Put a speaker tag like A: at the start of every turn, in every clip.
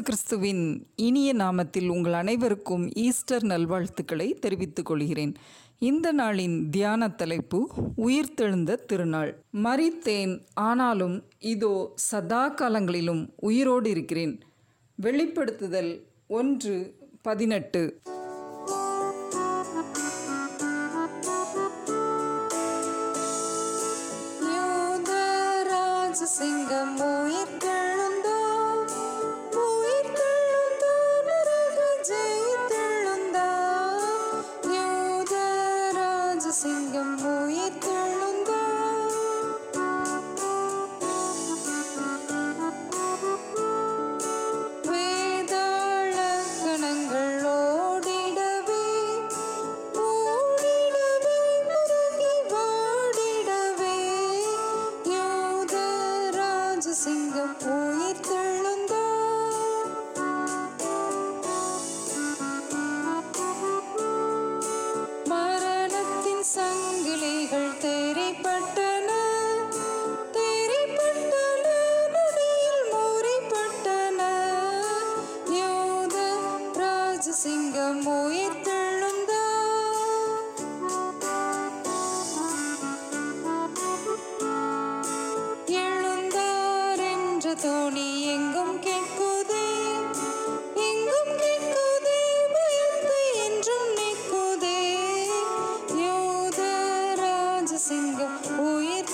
A: கிறிஸ்துவின் இனிய நாமத்தில் உங்கள் அனைவருக்கும் ஈஸ்டர் நல்வாழ்த்துக்களை தெரிவித்துக் கொள்கிறேன் இந்த நாளின் தியான தலைப்பு உயிர்த்தெழுந்த திருநாள் மரித்தேன் ஆனாலும் இதோ சதா காலங்களிலும் உயிரோடு இருக்கிறேன் வெளிப்படுத்துதல் ஒன்று பதினெட்டு
B: யூதராஜசிங்கம் உயிர்த்தெழுந்தார். உயிர்த்தெழுந்தார், நரக ஜெயித்தெழுந்தார். யூதராஜசிங்கம் உயிர்த்தெழுந்தார். வேதாள கணங்கள் ஓடிடவே ஓடிடவே முருகி வாடிடவே யூத ராஜசிங்கம் உயிர் மரணத்தின் சங்கிலிகள் தெரிப்பட்டன தெரிப்பட்டன நொடியில் முறிப்பட்டன யூத ராஜசிங்கம் உயிர் எழுந்தார் என்ற தோணி எங்கும் கேட்குதே எங்கும் கேட்குதே பயத்தை என்றும் நிற்குதே யூத ராஜசிங்கம் உயிர்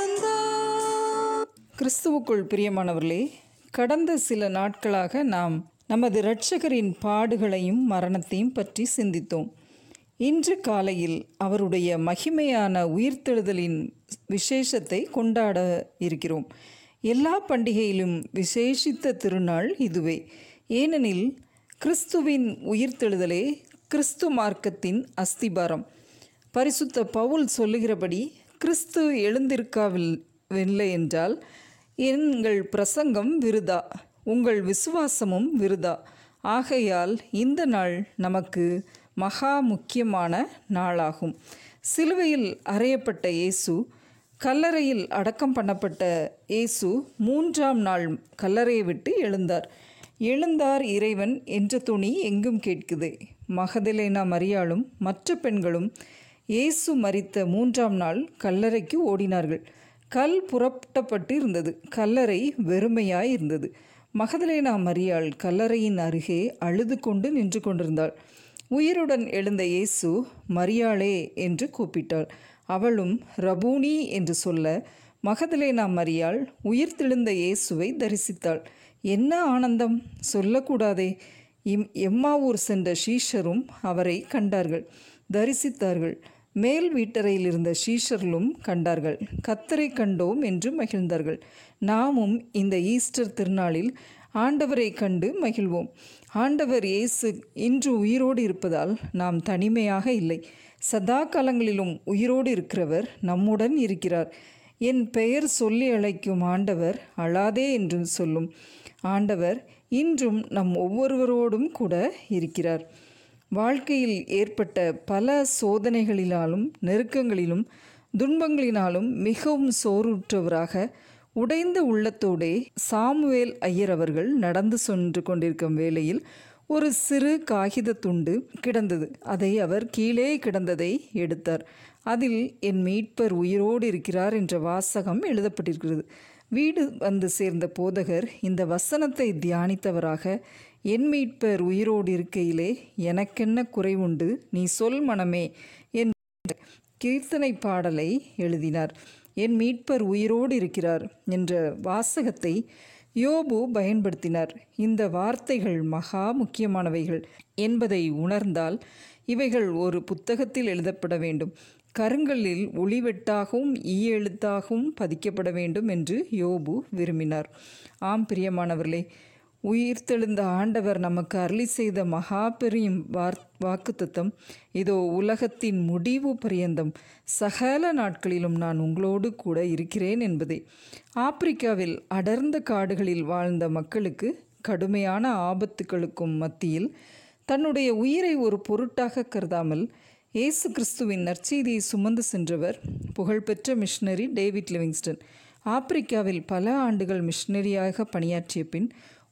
A: கிறிஸ்துவுக்குள் பிரியமானவர்களே கடந்த சில நாட்களாக நாம் நமது இரட்சகரின் பாடுகளையும் மரணத்தையும் பற்றி சிந்தித்தோம் இன்று காலையில் அவருடைய மகிமையான உயிர்த்தெழுதலின் விசேஷத்தை கொண்டாட இருக்கிறோம் எல்லா பண்டிகையிலும் விசேஷித்த திருநாள் இதுவே ஏனெனில் கிறிஸ்துவின் உயிர்த்தெழுதலே கிறிஸ்து மார்க்கத்தின் அஸ்திபாரம் பரிசுத்த பவுல் சொல்லுகிறபடி கிறிஸ்து எழுந்திருக்கவில்லை என்றால் எங்கள் பிரசங்கம் விருதா உங்கள் விசுவாசமும் விருதா ஆகையால் இந்த நாள் நமக்கு மகா முக்கியமான நாளாகும் சிலுவையில் அறையப்பட்ட இயேசு கல்லறையில் அடக்கம் பண்ணப்பட்ட இயேசு மூன்றாம் நாள் கல்லறையை விட்டு எழுந்தார் எழுந்தார் இறைவன் என்ற துணி எங்கும் கேட்குது மகதலேனா மரியாளும் மற்ற பெண்களும் இயேசு மரித்த மூன்றாம் நாள் கல்லறைக்கு ஓடினார்கள் கல் புறப்பட்டப்பட்டு இருந்தது கல்லறை வெறுமையாய் இருந்தது மகதலேனா மரியாள் கல்லறையின் அருகே அழுது கொண்டு நின்று கொண்டிருந்தாள் உயிருடன் எழுந்த இயேசு மரியாளே என்று கூப்பிட்டாள் அவளும் ரபூனி என்று சொல்ல மகதலேனா மரியாள் உயிர்த்தெழுந்த இயேசுவை தரிசித்தாள் என்ன ஆனந்தம் சொல்லக்கூடாதே இம் எம்மாவூர் சென்ற ஷீஷரும் அவரை கண்டார்கள் தரிசித்தார்கள் மேல் வீட்டறையில் இருந்த ஷீஷர்களும் கண்டார்கள் கத்தரை கண்டோம் என்று மகிழ்ந்தார்கள் நாமும் இந்த ஈஸ்டர் திருநாளில் ஆண்டவரை கண்டு மகிழ்வோம் ஆண்டவர் இயேசு இன்று உயிரோடு இருப்பதால் நாம் தனிமையாக இல்லை சதா காலங்களிலும் உயிரோடு இருக்கிறவர் நம்முடன் இருக்கிறார் என் பெயர் சொல்லி அழைக்கும் ஆண்டவர் அழாதே என்று சொல்லும் ஆண்டவர் இன்றும் நம் ஒவ்வொருவரோடும் கூட இருக்கிறார் வாழ்க்கையில் ஏற்பட்ட பல சோதனைகளினாலும் நெருக்கங்களிலும் துன்பங்களினாலும் மிகவும் சோறுற்றவராக உடைந்த உள்ளத்தோடே சாமுவேல் ஐயர் அவர்கள் நடந்து சென்று கொண்டிருக்கும் வேளையில் ஒரு சிறு காகித துண்டு கிடந்தது அதை அவர் கீழே கிடந்ததை எடுத்தார் அதில் என் மீட்பர் உயிரோடு இருக்கிறார் என்ற வாசகம் எழுதப்பட்டிருக்கிறது வீடு வந்து சேர்ந்த போதகர் இந்த வசனத்தை தியானித்தவராக என் மீட்பர் உயிரோடு இருக்கையிலே எனக்கென்ன குறைவுண்டு நீ சொல் மனமே என்ற கீர்த்தனை பாடலை எழுதினார் என் மீட்பர் உயிரோடு இருக்கிறார் என்ற வாசகத்தை யோபு பயன்படுத்தினார் இந்த வார்த்தைகள் மகா முக்கியமானவைகள் என்பதை உணர்ந்தால் இவைகள் ஒரு புத்தகத்தில் எழுதப்பட வேண்டும் கருங்கல்லில் ஒளிவெட்டாகவும் ஈயெழுத்தாகவும் பதிக்கப்பட வேண்டும் என்று யோபு விரும்பினார் ஆம் பிரியமானவர்களே உயிர்த்தெழுந்த ஆண்டவர் நமக்கு அருளி செய்த மகா பெரியும் வார் வாக்குத்தத்தம் இதோ உலகத்தின் முடிவு பரியந்தம் சகல நாட்களிலும் நான் உங்களோடு கூட இருக்கிறேன் என்பதே ஆப்பிரிக்காவில் அடர்ந்த காடுகளில் வாழ்ந்த மக்களுக்கு கடுமையான ஆபத்துகளுக்கும் மத்தியில் தன்னுடைய உயிரை ஒரு பொருட்டாக கருதாமல் இயேசு கிறிஸ்துவின் நற்செய்தியை சுமந்து சென்றவர் புகழ்பெற்ற மிஷனரி டேவிட் லிவிங்ஸ்டன் ஆப்பிரிக்காவில் பல ஆண்டுகள் மிஷனரியாக பணியாற்றிய பின்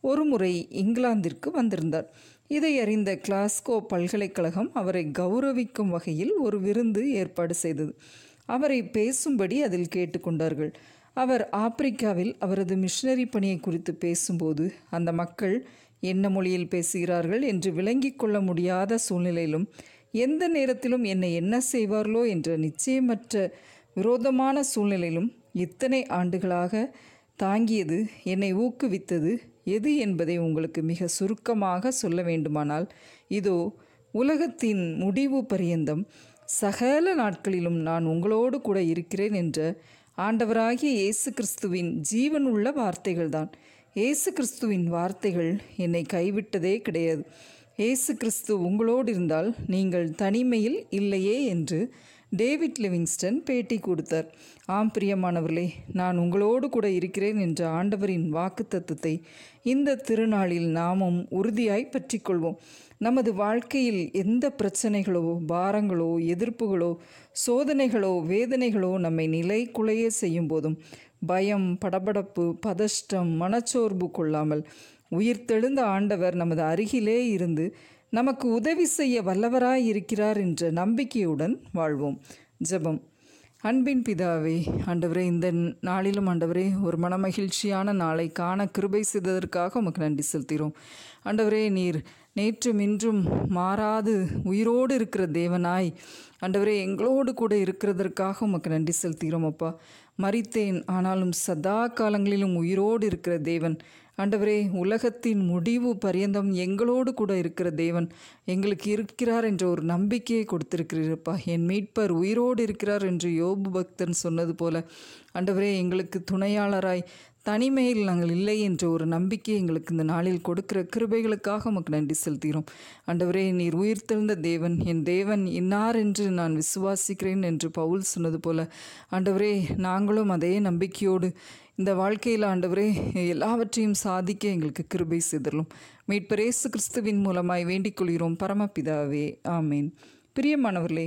A: ஒருமுறை இங்கிலாந்திற்கு வந்திருந்தார் இதை அறிந்த கிளாஸ்கோ பல்கலைக்கழகம் அவரை கௌரவிக்கும் வகையில் ஒரு விருந்து ஏற்பாடு செய்தது அவரை பேசும்படி அதில் கேட்டுக்கொண்டார்கள் அவர் ஆப்பிரிக்காவில் அவரது மிஷனரி பணியை குறித்து பேசும்போது அந்த மக்கள் என்ன மொழியில் பேசுகிறார்கள் என்று விளங்கிக் கொள்ள முடியாத சூழ்நிலையிலும் எந்த நேரத்திலும் என்னை என்ன செய்வார்களோ என்ற நிச்சயமற்ற விரோதமான சூழ்நிலையிலும் இத்தனை ஆண்டுகளாக தாங்கியது என்னை ஊக்குவித்தது எது என்பதை உங்களுக்கு மிக சுருக்கமாக சொல்ல வேண்டுமானால் இதோ உலகத்தின் முடிவு பரியந்தம் சகல நாட்களிலும் நான் உங்களோடு கூட இருக்கிறேன் என்ற ஆண்டவராகிய இயேசு கிறிஸ்துவின் ஜீவனுள்ள வார்த்தைகள்தான் இயேசு கிறிஸ்துவின் வார்த்தைகள் என்னை கைவிட்டதே கிடையாது இயேசு கிறிஸ்து உங்களோடு இருந்தால் நீங்கள் தனிமையில் இல்லையே என்று டேவிட் லிவிங்ஸ்டன் பேட்டி கொடுத்தார் ஆம் பிரியமானவர்களே நான் உங்களோடு கூட இருக்கிறேன் என்ற ஆண்டவரின் வாக்குத்தத்தத்தை இந்த திருநாளில் நாமும் உறுதியாய் பற்றிக்கொள்வோம் நமது வாழ்க்கையில் எந்த பிரச்சனைகளோ பாரங்களோ எதிர்ப்புகளோ சோதனைகளோ வேதனைகளோ நம்மை நிலை குலைய செய்யும் போதும் பயம் படபடப்பு பதஷ்டம் மனச்சோர்வு கொள்ளாமல் உயிர்த்தெழுந்த ஆண்டவர் நமது அருகிலே இருந்து நமக்கு உதவி செய்ய வல்லவராய் இருக்கிறார் என்ற நம்பிக்கையுடன் வாழ்வோம் ஜெபம் அன்பின் பிதாவே ஆண்டவரே இந்த நாளிலும் ஆண்டவரே ஒரு மனமகிழ்ச்சியான நாளை காண கிருபை செய்ததற்காக உமக்கு நன்றி செலுத்துகிறோம் ஆண்டவரே நீர் நேற்றும் இன்றும் மாறாது உயிரோடு இருக்கிற தேவனாய் ஆண்டவரே எங்களோடு கூட இருக்கிறதற்காக உமக்கு நன்றி செலுத்துகிறோம் அப்பா மறித்தேன் ஆனாலும் சதா காலங்களிலும் உயிரோடு இருக்கிற தேவன் ஆண்டவரே உலகத்தின் முடிவு பரியந்தம் எங்களோடு கூட இருக்கிற தேவன் எங்களுக்கு இருக்கிறார் என்ற ஒரு நம்பிக்கையை கொடுத்திருக்கிறீரப்பா என் மீட்பர் உயிரோடு இருக்கிறார் என்று யோபு பக்தன் சொன்னது போல ஆண்டவரே எங்களுக்கு துணையாளராய் தனிமையில் நாங்கள் இல்லை என்ற ஒரு நம்பிக்கை எங்களுக்கு இந்த நாளில் கொடுக்கிற கிருபைகளுக்காக உமக்கு நன்றி செலுத்துகிறோம் ஆண்டவரே நீர் உயிர்த்தெழுந்த தேவன் என் தேவன் இன்னார் என்று நான் விசுவாசிக்கிறேன் என்று பவுல் சொன்னது போல ஆண்டவரே நாங்களும் அதே நம்பிக்கையோடு இந்த வாழ்க்கையில் ஆண்டவரே எல்லாவற்றையும் சாதிக்க எங்களுக்கு கிருபை செய்தரலும் மீட்பரேசு கிறிஸ்துவின் மூலமாய் வேண்டிக் கொள்கிறோம் பரமபிதாவே ஆமேன் பிரியமானவர்களே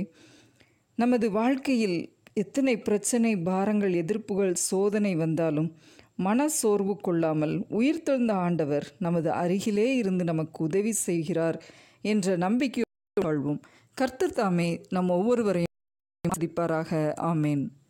A: நமது வாழ்க்கையில் எத்தனை பிரச்சனை பாரங்கள் எதிர்ப்புகள் சோதனை வந்தாலும் மன சோர்வு கொள்ளாமல் உயிர்த்தெழுந்த ஆண்டவர் நமது அருகிலே இருந்து நமக்கு உதவி செய்கிறார் என்ற நம்பிக்கையோடு வாழ்வோம் கர்த்தர் தாமே நம் ஒவ்வொருவரையும் ஆமேன்